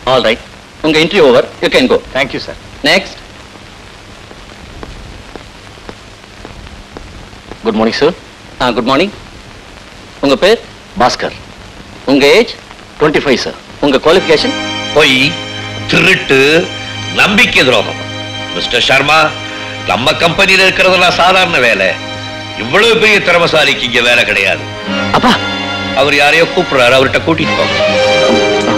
All right உங்க interview over you can go thank you sir next good morning sir ah good morning உங்க பேர் பாஸ்கர் உங்க age twenty five sir உங்க qualification பொய் திருட்டு நம்பிக்கை துரோகம் மிஸ்டர் சர்மா நம்ம கம்பெனியில இருக்கிறதெல்லாம் சாதாரண வேலை இவ்வளவு பெரிய திறமசாலிக்கு இங்க வேலை கிடையாது அப்பா அவர் யாரையோ கூப்பிடுறாரு அவர்கிட்ட கூட்டிட்டு போங்க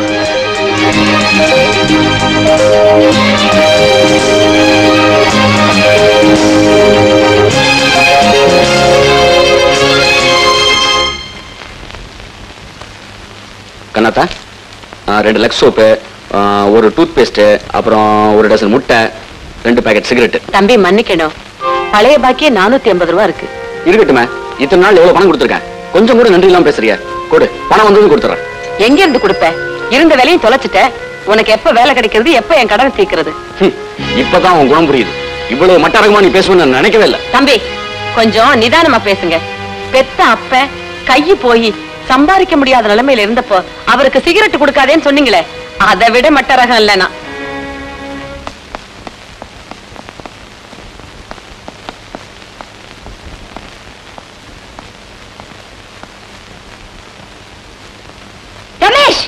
கண்ணாத்தா ஆ, ரெண்டு லக்ஸ் சோப்பு ஆ, ஒரு டூத் பேஸ்ட்டு அப்புறம் ஒரு டசன் முட்டை ரெண்டு பேக்கெட் சிகரெட் தம்பி மன்னிக்கணும் பழைய பாக்கியே நானூத்தி ஐம்பது ரூபா இருக்கு இருக்கட்டுமே இத்தனை நாள் எவ்வளவு பணம் கொடுத்துருக்கேன் கொஞ்சம் கூட நன்றி இல்லாம பேசுறியா கொடு பணம் வந்ததும் கொடுத்துறேன் எங்க இருந்து கொடுப்ப இருந்த வேலையும் தொலைச்சிட்ட உனக்கு எப்ப வேலை கிடைக்கிறது எப்ப என் கடனை தீர்க்கிறது ஹம், இப்பதான் உன் குணம் புரியுது இவ்வளவு மட்டரகமா நீ பேசுவேன்னு நான் நினைக்கவே இல்லை தம்பி கொஞ்சம் நிதானமா பேசுங்க பெத்த அப்ப கையு போய் சம்பாதிக்க முடியாத நிலைமையில இருந்தப்போ அவருக்கு சிகரெட் கொடுக்காதேன்னு சொன்னீங்களே அதை விட மட்ட ரகம் இல்லைனா ரமேஷ்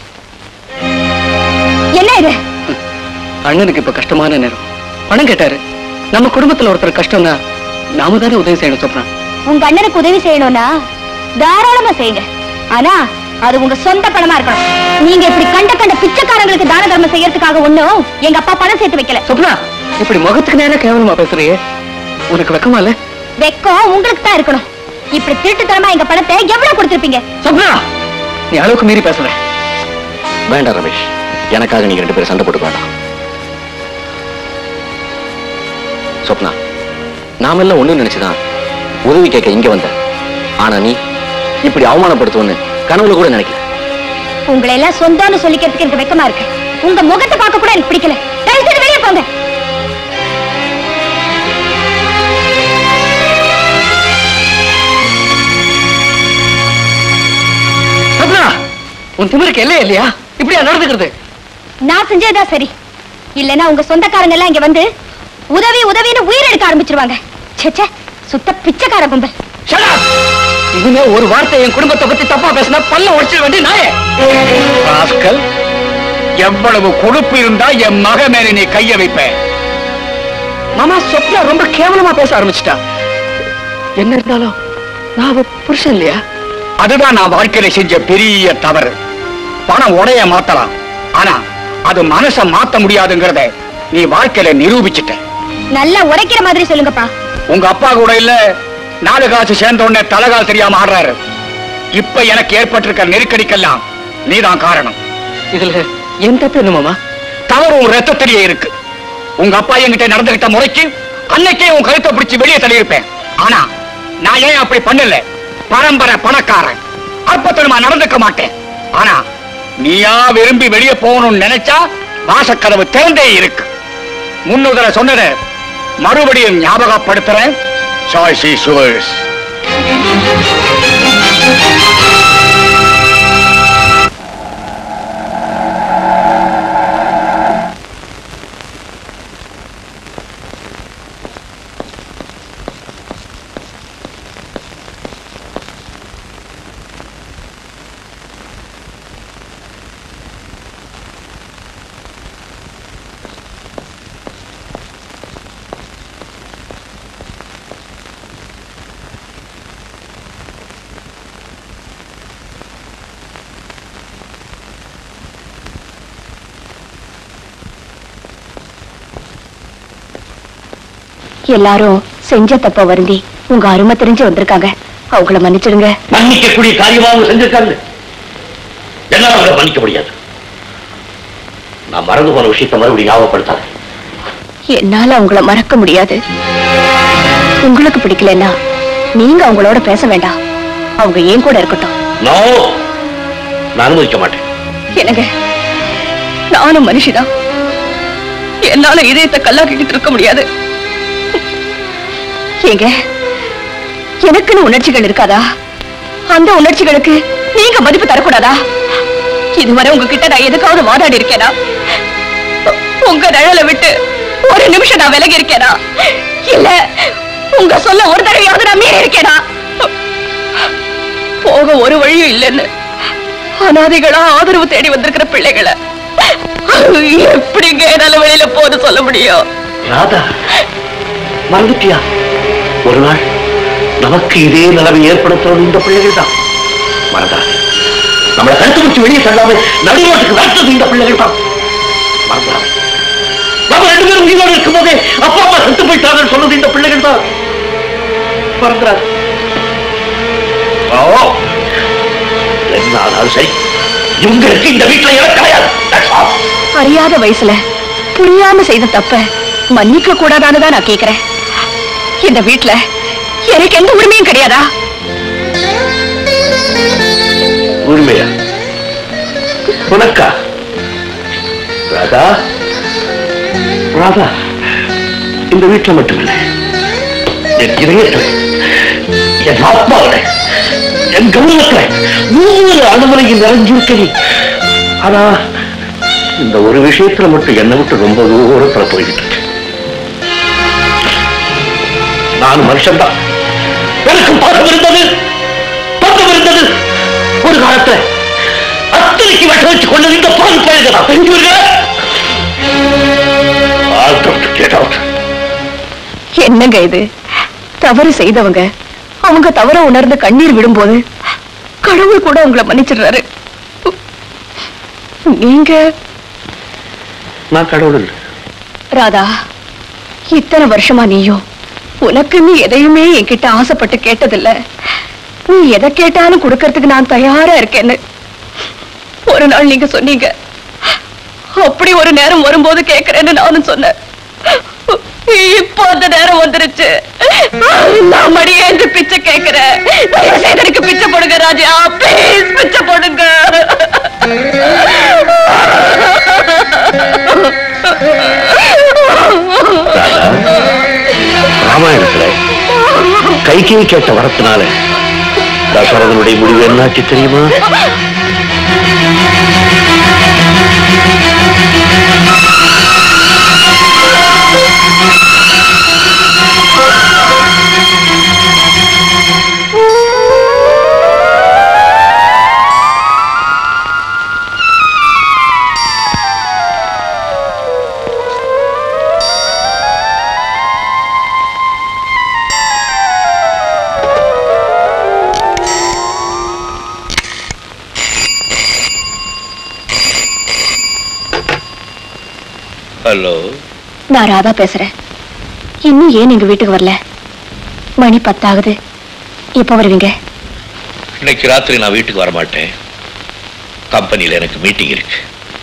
என்ன இது அண்ணனுக்கு இப்ப கஷ்டமான நேரம் பணம் கேட்டாரு நம்ம குடும்பத்துல ஒருத்தர் கஷ்டம்னா நாம தானே உதவி செய்யணும் சொப்னா உங்க அண்ணனுக்கு உதவி செய்யணும்னா தாராளமா செய்யுங்க ஆனா அது உங்க சொந்த பணமா இருக்கணும் நீங்க இப்படி கண்ட கண்ட பிச்சைக்காரங்களுக்கு தான தர்மம் செய்யறதுக்காக ஒண்ணும் எங்க அப்பா பணம் சேர்த்து வைக்கல சொப்னா இப்படி முகத்துக்கு நேரம் கேவலமா பேசுறியே உனக்கு வெக்கமா இல்ல வெக்கம் உங்களுக்கு தான் இருக்கணும் இப்படி திருட்டுத்தனமா எங்க பணத்தை எவ்வளவு கொடுத்திருப்பீங்க சொப்னா நீ அளவுக்கு மீறி பேசுற வேண்டாம் ரமேஷ் எனக்காக நீங்க ரெண்டு பேரும் சண்டை போட்டுக்க வேண்டாம் சொப்னா நாமெல்லாம் ஒண்ணு நினைச்சுதான் உதவி கேட்க இங்க வந்த ஆனா நீ இப்படி அவமானப்படுத்துவன்னு கனவுல கூட நினைக்கல உங்களை எல்லாம் சொந்தம்னு சொல்லிக்கிறதுக்கு எனக்கு வெக்கமா இருக்கு உங்க முகத்தை பார்க்க கூட எனக்கு பிடிக்கல தயவு செய்து வெளியே போங்க சொப்னா உன் திமிருக்கு எல்லையே இல்லையா இப்படியா நடந்துக்கிறது நான் செஞ்சதுதான் சரி இல்லனா உங்க சொந்தக்காரங்க எல்லாம் இங்க வந்து உதவி உதவின்னு உயிர் எடுக்க ஆரம்பிச்சிருவாங்க ச்சே ச்சே, சுத்த பிச்சைக்கார கும்பல் Shut up! இனிமே ஒரு வார்த்தை என் குடும்பத்தை பத்தி தப்பா பேசினா பல்ல உடைச்சிட வேண்டிய நாயே ராஸ்கல் எவ்வளவு கொழுப்பு இருந்தா என் மக மேல நீ கைய வைப்ப மாமா சொப்னா ரொம்ப கேவலமா பேச ஆரம்பிச்சிட்டா என்ன இருந்தாலும் நான் அவ புருஷன் இல்லையா அதுதான் நான் வாழ்க்கையில செஞ்ச பெரிய தவறு பணம் உடைய மாத்தலாம் ஆனா அது மனச மாத்த முடியாதுங்கிறத நீ வாழ்க்கையில நிரூபிச்சிட்ட நல்லா உரைக்கிற மாதிரி சொல்லுங்கப்பா உங்க அப்பா கூட இல்ல நாலு காசு சேர்ந்த உடனே தலைகால் தெரியாம ஆடுறாரு இப்ப எனக்கு ஏற்பட்டிருக்க நெருக்கடிக்கெல்லாம் நீதான் காரணம் இதுல என் தப்பு என்ன மாமா தவறு உன் ரத்தத்திலேயே இருக்கு உங்க அப்பா என்கிட்ட நடந்துகிட்ட முறைக்கு அன்னைக்கே உன் கழுத்தை பிடிச்சு வெளியே தள்ளியிருப்பேன் ஆனா நான் ஏன் அப்படி பண்ணல பரம்பரை பணக்காரன் அற்பத்தனமா நடந்துக்க மாட்டேன் ஆனா நீயா விரும்பி வெளியே போகணும்னு நினைச்சா வாசக்கதவு திறந்தே இருக்கு முன்னுதர சொன்னதை மறுபடியும் ஞாபகப்படுத்துறேன் சாய்ஸ் இஸ் yours. எல்லாரும் செஞ்ச தப்ப வருந்தி உங்க அருமை தெரிஞ்சு வந்திருக்காங்க அவங்கள மன்னிச்சிடுங்க மன்னிக்கக்கூடிய காரியமா அவங்க செஞ்சிருக்காங்க என்னால அவரை மன்னிக்க முடியாது நான் மறந்து போன விஷயத்தை மறுபடியும் ஞாபகப்படுத்தாத என்னால அவங்கள மறக்க முடியாது உங்களுக்கு பிடிக்கலன்னா நீங்க அவங்களோட பேச வேண்டாம் அவங்க ஏன் கூட இருக்கட்டும் நோ நான் அனுமதிக்க மாட்டேன் என்னங்க நானும் மனுஷிதான் என்னால இதயத்தை கல்லாக்கிட்டு இருக்க முடியாது ஏங்க எனக்குன்னு உணர்ச்சிகள் இருக்காதா அந்த உணர்ச்சிகளுக்கு நீங்க மதிப்பு தரக்கூடாதா இதுவரை உங்ககிட்ட நான் எதுக்காவது வாதாடி இருக்கேனா உங்க நிழலை விட்டு ஒரு நிமிஷம் நான் விலகி இருக்கேனா இல்ல உங்க சொல்ல ஒரு தடவையாவது நான் மீறி இருக்கேனா போக ஒரு வழியும் இல்லைன்னு அனாதைகளா ஆதரவு தேடி வந்திருக்கிற பிள்ளைகளை எப்படிங்க என்னால வெளியில போது சொல்ல முடியும் ராதா மறந்துட்டியா ஒரு நாள் நமக்கு இதே நிலைமை ஏற்படுத்துறது இந்த பிள்ளைகள் தான் மறந்தாது நம்மளை கருத்து வச்சு வெளியே தள்ளாம நடுநாட்டுக்கு நடத்தது இந்த பிள்ளைகள் தான் மறந்தாது நம்ம ரெண்டு பேரும் உயிரோடு இருக்கும்போதே அப்பா அம்மா செத்து போயிட்டாங்கன்னு சொன்னது இந்த பிள்ளைகள் தான் மறந்துடாது ஓ என்ன ஆனாலும் சரி இவங்களுக்கு இந்த வீட்டுல இடம் கிடையாது That's all. அறியாத வயசுல புரியாம செய்த தப்ப மன்னிக்க கூடாதான்னு தான் நான் கேக்குறேன் இந்த வீட்ல எனக்கு எந்த உரிமையும் கிடையாதா உண்மையா உனக்கா ராதா ராதா இந்த வீட்டுல மட்டுமில்ல என் இதயத்துல என் ஆத்மாவில என் கௌரவத்துல ஒவ்வொரு அணுமுறையும் நிறைஞ்சிருக்க நீ ஆனா இந்த ஒரு விஷயத்துல மட்டும் என்னை விட்டு ரொம்ப தூரத்துல போய்கிட்டு இருக்கு நான் மனுஷன்தான் எனக்கு பாசம் இருந்தது பக்கம் இருந்தது ஒரு காலத்துல அத்தனைக்கு வெட்ட வச்சு கொண்டது இந்த பால் பயிர்தான் கேட் அவுட் என்னங்க இது தவறு செய்தவங்க அவங்க தவற உணர்ந்து கண்ணீர் விடும்போது கடவுள் கூட உங்களை மன்னிச்சிடுறாரு நீங்க நான் கடவுள் இல்லை ராதா இத்தனை வருஷமா நீயும் உனக்கு நீ எதையுமே என்கிட்ட ஆசைப்பட்டு கேட்டதில்ல நீ எதை கேட்டாலும் கொடுக்கறதுக்கு நான் தயாரா இருக்கேன்னு ஒரு நாள் நீங்க சொன்னீங்க அப்படி ஒரு நேரம் வரும்போது கேட்கிறேன்னு நானும் சொன்னேன் இப்போ அந்த நேரம் வந்துருச்சு நான் மடியேந்து பிச்சை கேட்கிறேன் தயவு செய்து எனக்கு பிச்சை போடுங்க ராஜா ப்ளீஸ் பிச்சை போடுங்க ராமாயணத்துல கைகை கேட்ட வரத்தினால தசரதனுடைய முடிவு என்னாச்சு தெரியுமா ஹலோ நான் ராதா பேசுறேன் இன்னும் ஏன் எங்க வீட்டுக்கு வரல மணி பத்தாகுது எப்ப வருவீங்க இன்னைக்கு ராத்திரி நான் வீட்டுக்கு வர மாட்டேன் கம்பெனியில் எனக்கு மீட்டிங் இருக்கு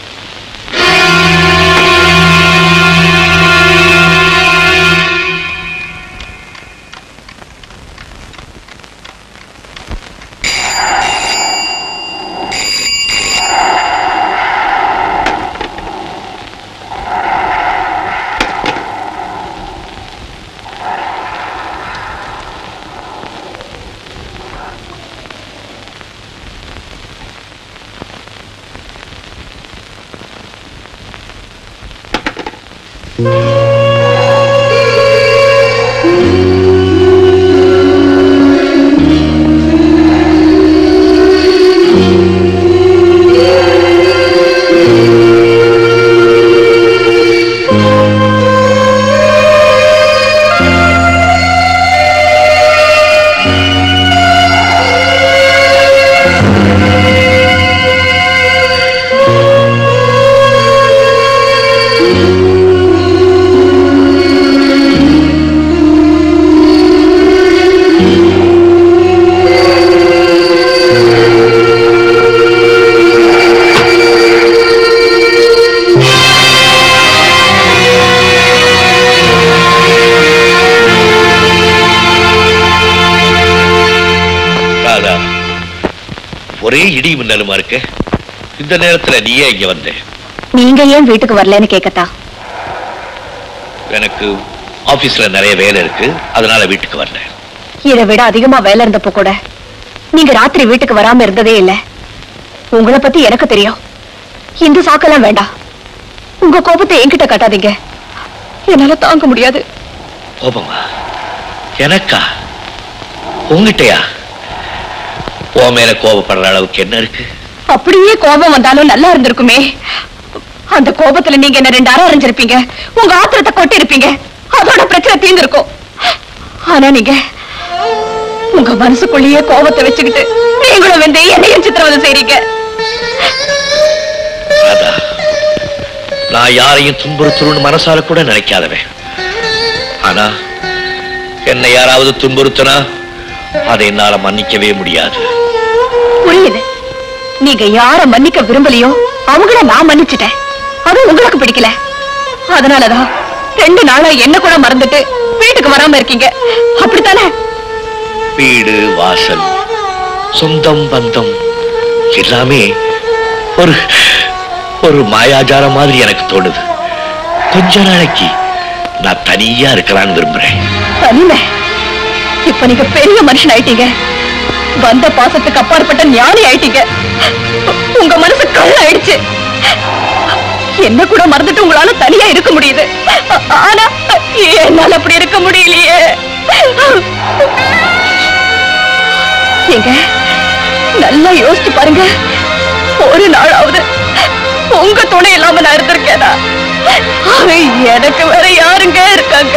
ராதா ஒரே இடி மின்னலுமா இருக்கு இந்த நேரத்துல நீயே இங்க வந்த நீங்க ஏன் வீட்டுக்கு வரலன்னு கேக்கத்தா எனக்கு ஆபீஸ்ல நிறைய வேலை இருக்கு அதனால வீட்டுக்கு வரல இதை விட அதிகமா வேலை இருந்தப்போ கூட நீங்க ராத்திரி வீட்டுக்கு வராம இருந்ததே இல்ல உங்களை பத்தி எனக்கு தெரியும் இந்த சாக்கெல்லாம் வேண்டாம் உங்க கோபத்தை என்கிட்ட காட்டாதீங்க என்னால தாங்க முடியாது கோபமா எனக்கா உங்ககிட்டயா உன் மேல கோபப்படுற அளவுக்கு என்ன இருக்கு அப்படியே கோபம் வந்தாலும் நல்லா இருந்திருக்குமே அந்த கோபத்துல நீங்க என்ன ரெண்டு அரை அரைஞ்சிருப்பீங்க உங்க ஆத்திரத்தை கொட்டி இருப்பீங்க அதோட பிரச்சனை தீர்ந்திருக்கும் ஆனா நீங்க உங்க மனசுக்குள்ளேயே கோபத்தை வச்சுக்கிட்டு நீங்களும் வந்து என்னையும் சித்திரவதை செய்றீங்க ராதா நான் யாரையும் துன்புறுத்தணும்னு மனசால கூட நினைக்காதவன் ஆனா என்னை யாராவது துன்புறுத்தினா அதை என்னால மன்னிக்கவே முடியாது புரியுது நீங்க யார மன்னிக்க விரும்பலையோ அவங்கள நான் மன்னிச்சிட்டேன் அது உங்களுக்கு பிடிக்கல அதனாலதான் ரெண்டு நாளா என்ன கூட மறந்துட்டு வீட்டுக்கு வராம இருக்கீங்க அப்படித்தானே வீடு வாசல் சொந்தம் பந்தம் எல்லாமே ஒரு ஒரு மாயாஜாலம் மாதிரி எனக்கு தோணுது கொஞ்ச நாளைக்கு நான் தனியா இருக்கலாம்னு விரும்புறேன் தனிமை இப்ப நீங்க பெரிய மனுஷன் ஆயிட்டீங்க வந்த பாசத்துக்கு அப்பாற்பட்ட ஞானி ஆயிட்டீங்க உங்க மனசு கல் ஆயிடுச்சு என்ன கூட மறந்துட்டு உங்களால தனியா இருக்க முடியுது ஆ- ஆனா என்னால அப்படி இருக்க முடியலையே ஏங்க நல்லா யோசிச்சு பாருங்க ஒரு நாளாவது உங்க துணை இல்லாம நான் இருந்திருக்கேனா எனக்கு வேற யாருங்க இருக்காங்க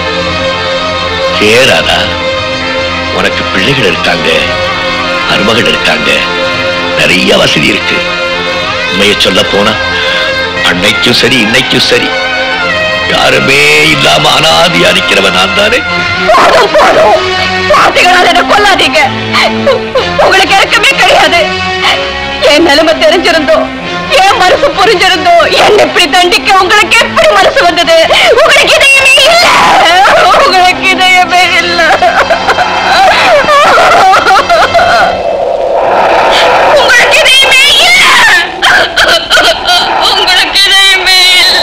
ஏறாதா உனக்கு பிள்ளைகள் இருக்காங்க மருமகள் இருக்காங்க நிறைய வசதி இருக்கு உண்மையை சொல்ல போனா அன்னைக்கும் சரி இன்னைக்கும் சரி யாருமே இல்லாம அனாதியா நிக்கிறவன் நான் தானே போதும் போதும் வார்த்தைகளால் என்ன கொல்லாதீங்க உங்களுக்கு இறக்கமே கிடையாது என் நிலைமை தெரிஞ்சிருந்தோ என் மனசு புரிஞ்சிருந்தோ என்ன இப்படி தண்டிக்க உங்களுக்கு எப்படி மனசு வந்தது உங்களுக்கு இதயமே இல்ல உங்களுக்கு இதயமே இல்ல உங்களுக்கு இதயமே இல்ல உங்களுக்கு இதயமே இல்ல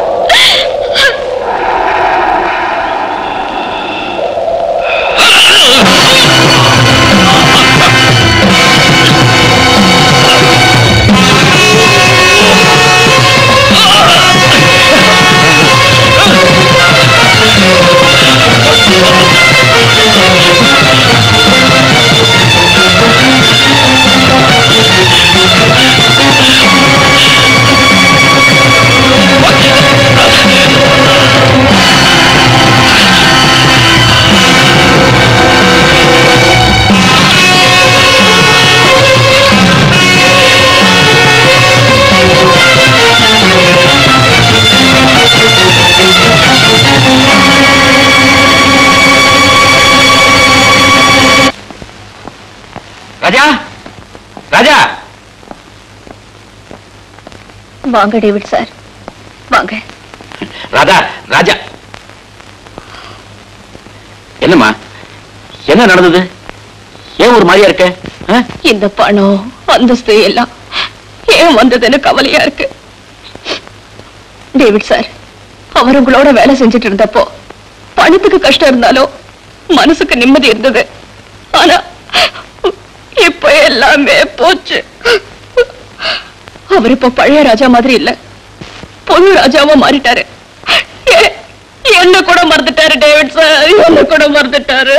ராஜா ராஜா வாங்க டேவிட் சார் வாங்க ராஜா ராஜா என்னம்மா என்ன நடந்தது ஏன் ஒரு மாதிரியா இருக்க ஆ? இந்த பணம் அந்தஸ்து எல்லாம் ஏன் வந்ததுன்னு கவலையா இருக்கு டேவிட் சார் அவர் உங்களோட வேலை செஞ்சுட்டு இருந்தப்போ பணத்துக்கு கஷ்டம் இருந்தாலும் மனசுக்கு நிம்மதி இருந்தது ஆனா இப்ப எல்லாமே போச்சு அவர் இப்ப பழைய ராஜா மாதிரி இல்ல பொண்ணு ராஜாவா மாறிட்டாரு எ- என்ன கூட மறந்துட்டாரு டேவிட் சார் என்ன கூட மறந்துட்டாரு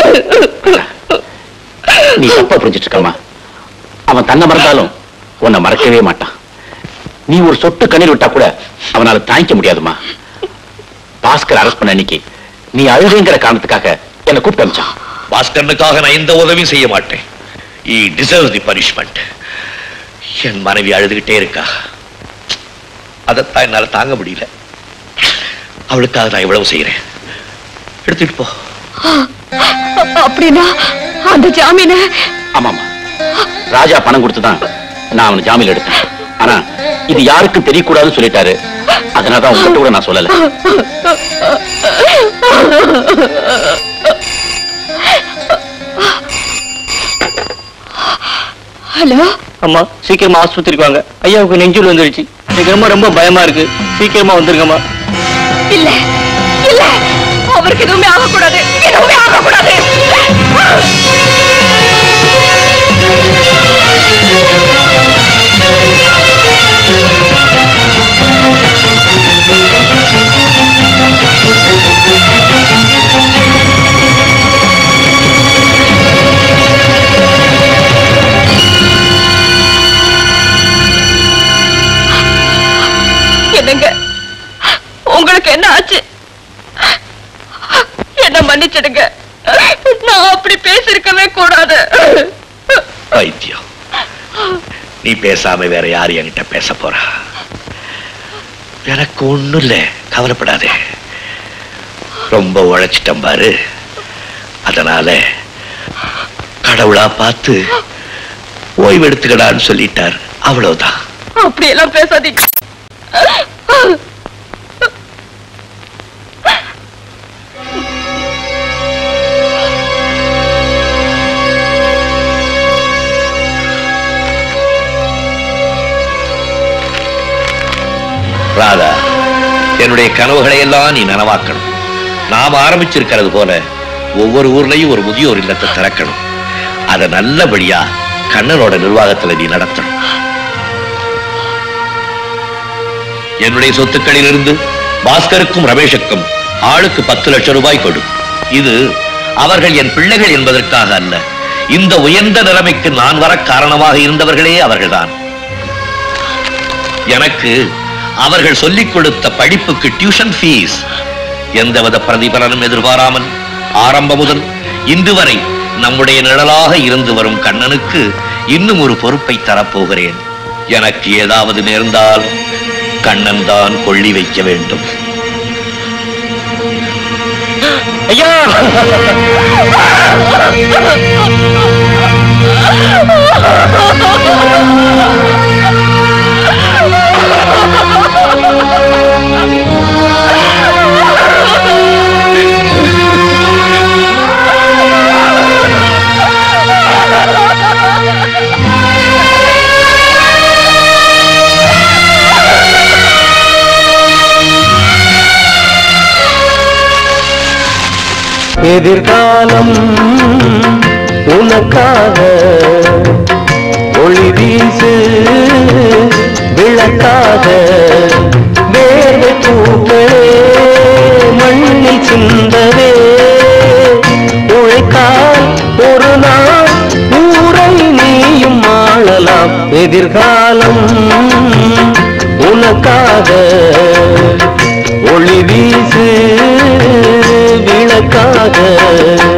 நீ தப்பா புரிஞ்சிட்டு இருக்கமா அவன் தன்னை மறந்தாலும் உன்னை மறக்கவே மாட்டான் நீ ஒரு சொட்டு கண்ணீர் விட்டா கூட அவனால தாங்கிக்க முடியாதுமா பாஸ்கர் அரெஸ்ட் பண்ண அன்னைக்கு நீ அழுதுங்கிற காரணத்துக்காக என்னை கூப்பிட்டு அனுப்பிச்சான் பாஸ்கரனுக்காக நான் எந்த உதவியும் செய்ய மாட்டேன் ஈ டிசர்வ் தி பனிஷ்மெண்ட் என் மனைவி அழுதுகிட்டே இருக்கா அதைத்தான் என்னால தாங்க முடியல அவளுக்காக நான் இவ்வளவு செய்யறேன் எடுத்துட்டு போ அப்படின்னா அந்த ஜாமீன ஆமாமா ராஜா பணம் கொடுத்துதான் நான் அவனை ஜாமீன் எடுத்தேன் ஆனா இது யாருக்கும் தெரியக்கூடாதுன்னு சொல்லிட்டாரு அதனாலதான் உங்ககிட்ட கூட நான் சொல்லல ஹலோ அம்மா சீக்கிரமா ஆஸ்பத்திரிக்கு வாங்க ஐயாவுக்கு நெஞ்சுல வந்துருச்சு எனக்கு ரொம்ப ரொம்ப பயமா இருக்கு சீக்கிரமா வந்துருங்கம்மா இல்ல இல்ல அவருக்கு எதுவுமே ஆகக்கூடாது எதுவுமே ஆகக்கூடாது ஆ மன்னிச்சிடுங்க நான் அப்படி பேசிருக்கவே கூடாது பைத்தியம் நீ பேசாம வேற யாரு என்கிட்ட பேச போறா எனக்கு ஒண்ணும் இல்ல கவலைப்படாதே ரொம்ப உழைச்சிட்டேன் பாரு அதனால கடவுளா பார்த்து ஓய்வு எடுத்துக்கடான்னு சொல்லிட்டார் அவ்வளவுதான் அப்படி எல்லாம் பேசாதீங்க ராதா என்னுடைய கனவுகளை எல்லாம் நீ நனவாக்கணும் நாம் ஆரம்பிச்சிருக்கிறது போல ஒவ்வொரு ஊர்லயும் ஒரு முதியோர் இல்லத்தை திறக்கணும் அதை நல்லபடியா கண்ணனோட நிர்வாகத்துல நீ நடத்தணும் என்னுடைய சொத்துக்களிலிருந்து பாஸ்கருக்கும் ரமேஷுக்கும் ஆளுக்கு பத்து லட்சம் ரூபாய் கொடு இது அவர்கள் என் பிள்ளைகள் என்பதற்காக அல்ல இந்த உயர்ந்த நிலைமைக்கு நான் வர காரணமாக இருந்தவர்களே அவர்கள்தான் எனக்கு அவர்கள் சொல்லிக் கொடுத்த படிப்புக்கு டியூஷன் ஃபீஸ் எந்தவித பிரதிபலனும் எதிர்பாராமல் ஆரம்பம் முதல் இன்று வரை நம்முடைய நிழலாக இருந்து வரும் கண்ணனுக்கு இன்னும் ஒரு பொறுப்பை தரப்போகிறேன் எனக்கு ஏதாவது நேர்ந்தால் கண்ணன் தான் கொள்ளி வைக்க வேண்டும் ஐயா எதிர்காலம் உனக்காக ஒளி வீசு விளக்காக வேர்வை பூக்களே மண்ணில் சிந்தவே உழைக்கால் ஒரு நாள் ஊரை நீயும் ஆளலாம் எதிர்காலம் உனக்காக ஒளி வீசு விளக்காக